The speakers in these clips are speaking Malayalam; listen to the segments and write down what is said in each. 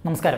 നമസ്കാരം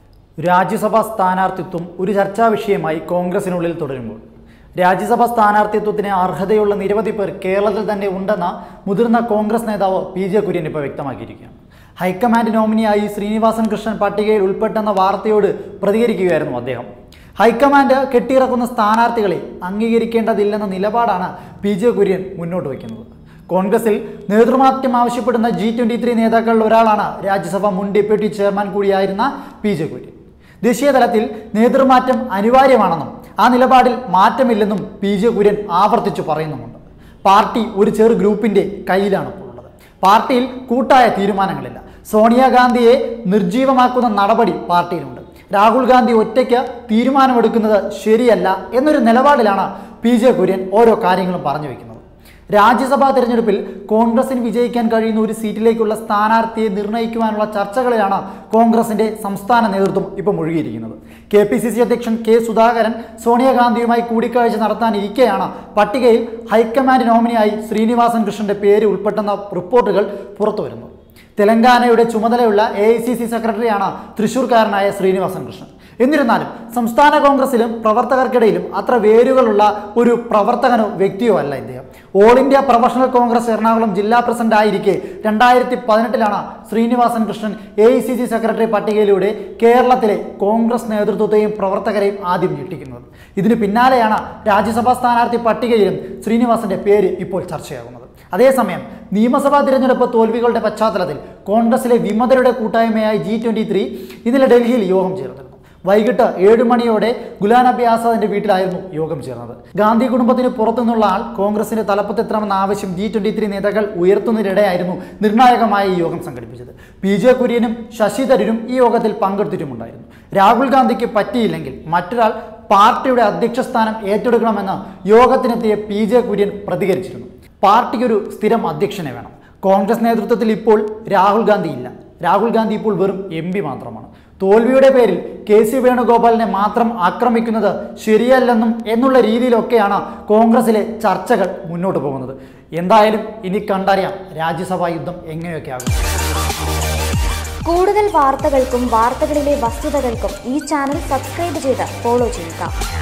രാജ്യസഭാ സ്ഥാനാർത്ഥിത്വം ഒരു ചർച്ചാ വിഷയമായി കോൺഗ്രസിനുള്ളിൽ തുടരുമ്പോൾ രാജ്യസഭാ സ്ഥാനാർത്ഥിത്വത്തിന് അർഹതയുള്ള നിരവധി പേർ കേരളത്തിൽ തന്നെ ഉണ്ടെന്ന മുതിർന്ന കോൺഗ്രസ് നേതാവ് പി ജെ കുര്യൻ ഇപ്പോൾ വ്യക്തമാക്കിയിരിക്കുകയാണ് ഹൈക്കമാൻഡ് നോമിനിയായി ശ്രീനിവാസൻ കൃഷ്ണൻ പട്ടികയിൽ ഉൾപ്പെട്ടെന്ന വാർത്തയോട് പ്രതികരിക്കുകയായിരുന്നു അദ്ദേഹം ഹൈക്കമാൻഡ് കെട്ടിയിറക്കുന്ന സ്ഥാനാർത്ഥികളെ അംഗീകരിക്കേണ്ടതില്ലെന്ന നിലപാടാണ് പി ജെ കുര്യൻ മുന്നോട്ട് വയ്ക്കുന്നത് കോൺഗ്രസിൽ നേതൃമാറ്റം ആവശ്യപ്പെടുന്ന ജി ട്വൻ്റി ത്രീ നേതാക്കളിൽ ഒരാളാണ് രാജ്യസഭ മുൻ ഡെപ്യൂട്ടി ചെയർമാൻ കൂടിയായിരുന്ന പി ജെ കുര്യൻ ദേശീയ തലത്തിൽ നേതൃമാറ്റം അനിവാര്യമാണെന്നും ആ നിലപാടിൽ മാറ്റമില്ലെന്നും പി ജെ കുര്യൻ ആവർത്തിച്ചു പറയുന്നുമുണ്ട് പാർട്ടി ഒരു ചെറു ഗ്രൂപ്പിൻ്റെ കയ്യിലാണ് ഇപ്പോൾ ഉള്ളത് പാർട്ടിയിൽ കൂട്ടായ തീരുമാനങ്ങളില്ല സോണിയാഗാന്ധിയെ നിർജീവമാക്കുന്ന നടപടി പാർട്ടിയിലുണ്ട് രാഹുൽ ഗാന്ധി ഒറ്റയ്ക്ക് തീരുമാനമെടുക്കുന്നത് ശരിയല്ല എന്നൊരു നിലപാടിലാണ് പി ജെ കുര്യൻ ഓരോ കാര്യങ്ങളും പറഞ്ഞു വയ്ക്കുന്നത് രാജ്യസഭാ തെരഞ്ഞെടുപ്പിൽ കോൺഗ്രസിന് വിജയിക്കാൻ കഴിയുന്ന ഒരു സീറ്റിലേക്കുള്ള സ്ഥാനാർത്ഥിയെ നിർണ്ണയിക്കുവാനുള്ള ചർച്ചകളിലാണ് കോൺഗ്രസിന്റെ സംസ്ഥാന നേതൃത്വം ഇപ്പോൾ മുഴുകിയിരിക്കുന്നത് കെ പി സി സി അധ്യക്ഷൻ കെ സുധാകരൻ സോണിയാഗാന്ധിയുമായി കൂടിക്കാഴ്ച നടത്താനിരിക്കെയാണ് പട്ടികയിൽ ഹൈക്കമാൻഡ് നോമിനിയായി ശ്രീനിവാസൻ കൃഷ്ണന്റെ പേര് ഉൾപ്പെട്ടെന്ന റിപ്പോർട്ടുകൾ പുറത്തു വരുന്നത് തെലങ്കാനയുടെ ചുമതലയുള്ള എ ഐ സി സി സെക്രട്ടറിയാണ് തൃശൂർക്കാരനായ ശ്രീനിവാസൻ കൃഷ്ണൻ എന്നിരുന്നാലും സംസ്ഥാന കോൺഗ്രസിലും പ്രവർത്തകർക്കിടയിലും അത്ര വേരുകളുള്ള ഒരു പ്രവർത്തകനോ വ്യക്തിയോ അല്ല ഇദ്ദേഹം all India professional Congress Ernakulam ജില്ലാ പ്രസിഡന്റ് ആയിരിക്കെ രണ്ടായിരത്തി പതിനെട്ടിലാണ് Srinivasan Krishnan A I C C secretary പട്ടികയിലൂടെ കേരളത്തിലെ കോൺഗ്രസ് നേതൃത്വത്തെയും പ്രവർത്തകരെയും ആദ്യം ഞെട്ടിക്കുന്നത് ഇതിന് പിന്നാലെയാണ് രാജ്യസഭാ സ്ഥാനാർത്ഥി പട്ടികയിലും ശ്രീനിവാസന്റെ പേര് ഇപ്പോൾ ചർച്ചയാകുന്നത് അതേസമയം നിയമസഭാ തിരഞ്ഞെടുപ്പ് തോൽവികളുടെ പശ്ചാത്തലത്തിൽ കോൺഗ്രസിലെ വിമതരുടെ കൂട്ടായ്മയായ ജി ട്വൻ്റി ത്രീ ഇന്നലെ ഡൽഹിയിൽ യോഗം ചേർന്നിരുന്നു വൈകിട്ട് ഏഴ് മണിയോടെ ഗുലാം നബി ആസാദിന്റെ വീട്ടിലായിരുന്നു യോഗം ചേർന്നത് ഗാന്ധി കുടുംബത്തിന് പുറത്തുനിന്നുള്ള ആൾ കോൺഗ്രസിന്റെ തലപ്പത്തെത്തണമെന്ന ആവശ്യം ജി ട്വൻ്റി ത്രീ നേതാക്കൾ ഉയർത്തുന്നതിനിടെയായിരുന്നു നിർണായകമായ ഈ യോഗം സംഘടിപ്പിച്ചത് പി ജെ കുര്യനും ശശി തരൂരും ഈ യോഗത്തിൽ പങ്കെടുത്തിട്ടുമുണ്ടായിരുന്നു രാഹുൽ ഗാന്ധിക്ക് പറ്റിയില്ലെങ്കിൽ മറ്റൊരാൾ പാർട്ടിയുടെ അധ്യക്ഷ സ്ഥാനം ഏറ്റെടുക്കണമെന്ന് യോഗത്തിനെത്തിയ പി ജെ കുര്യൻ പ്രതികരിച്ചിരുന്നു പാർട്ടിക്കൊരു സ്ഥിരം അധ്യക്ഷനെ വേണം കോൺഗ്രസ് നേതൃത്വത്തിൽ ഇപ്പോൾ രാഹുൽ ഗാന്ധി ഇല്ല രാഹുൽ ഗാന്ധി ഇപ്പോൾ വെറും എം പി മാത്രമാണ് തോൽവിയുടെ പേരിൽ കെ സി വേണുഗോപാലിനെ മാത്രം ആക്രമിക്കുന്നത് ശരിയല്ലെന്നും എന്നുള്ള രീതിയിലൊക്കെയാണ് കോൺഗ്രസിലെ ചർച്ചകൾ മുന്നോട്ട് പോകുന്നത് എന്തായാലും ഇനി കണ്ടറിയാം രാജ്യസഭാ യുദ്ധം എങ്ങനെയൊക്കെ ആകും കൂടുതൽ വാർത്തകൾക്കും വാർത്തകളിലെ വസ്തുതകൾക്കും ഈ ചാനൽ സബ്സ്ക്രൈബ് ചെയ്ത് ഫോളോ ചെയ്യുക